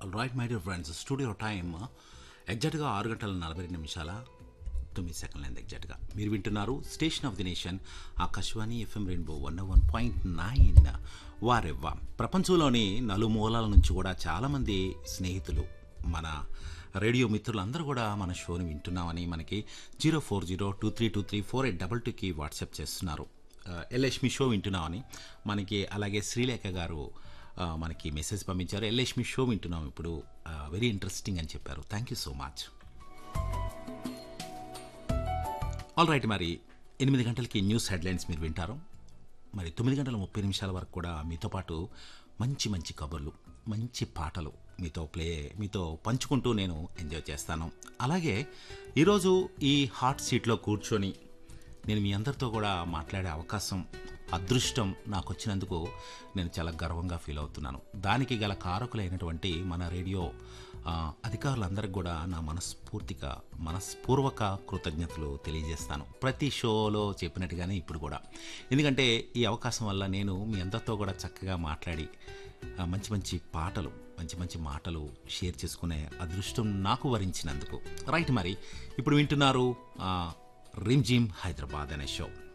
all right my dear friends studio time ఎగ్జాక్ట్గా ఆరు గంటల నలభై రెండు నిమిషాల తొమ్మిది సెకండ్లు అయింది ఎగ్జాక్ట్గా మీరు వింటున్నారు station of the nation Akashvani FM rainbow one one point nine వారెవ్వ ప్రపంచంలోని నలుమూలల నుంచి కూడా చాలామంది స్నేహితులు మన రేడియో మిత్రులందరూ కూడా మన షోని వింటున్నామని మనకి zero four zero two three two three four eight double టూకి వాట్సాప్ చేస్తున్నారు ఎల్ఎస్ మీ షో వింటున్నామని మనకి అలాగే శ్రీలేఖ గారు ఆ, మనకి మెసేజ్ పంపించారు ఎల్ఎస్ మీ షో వింటున్నాం ఇప్పుడు వెరీ ఇంట్రెస్టింగ్ అని చెప్పారు thank you so much all right మరి ఎనిమిది గంటలకి న్యూస్ హెడ్లైన్స్ మీరు వింటారు మరి తొమ్మిది గంటల ముప్పై నిమిషాల వరకు కూడా మీతో పాటు మంచి మంచి కబుర్లు మంచి పాటలు మీతో ప్లే మీతో పంచుకుంటూ నేను ఎంజాయ్ చేస్తాను అలాగే ఈరోజు ఈ హాట్ సీట్లో కూర్చొని నేను మీ అందరితో కూడా మాట్లాడే అవకాశం అదృష్టం నాకు వచ్చినందుకు నేను చాలా గర్వంగా ఫీల్ అవుతున్నాను దానికి గల కారకులైనటువంటి మన రేడియో ఆ, అధికారులందరికీ కూడా నా మనస్ఫూర్తిగా మనస్పూర్వక కృతజ్ఞతలు తెలియజేస్తాను ప్రతి షోలో చెప్పినట్టుగానే ఇప్పుడు కూడా ఎందుకంటే ఈ అవకాశం వల్ల నేను మీ అందరితో కూడా చక్కగా మాట్లాడి ఆ, మంచి మంచి పాటలు మంచి మంచి మాటలు షేర్ చేసుకునే అదృష్టం నాకు వరించినందుకు రైట్ మరి ఇప్పుడు వింటున్నారు ఆ, రిమ్ జిమ్ హైదరాబాద్ అనే షో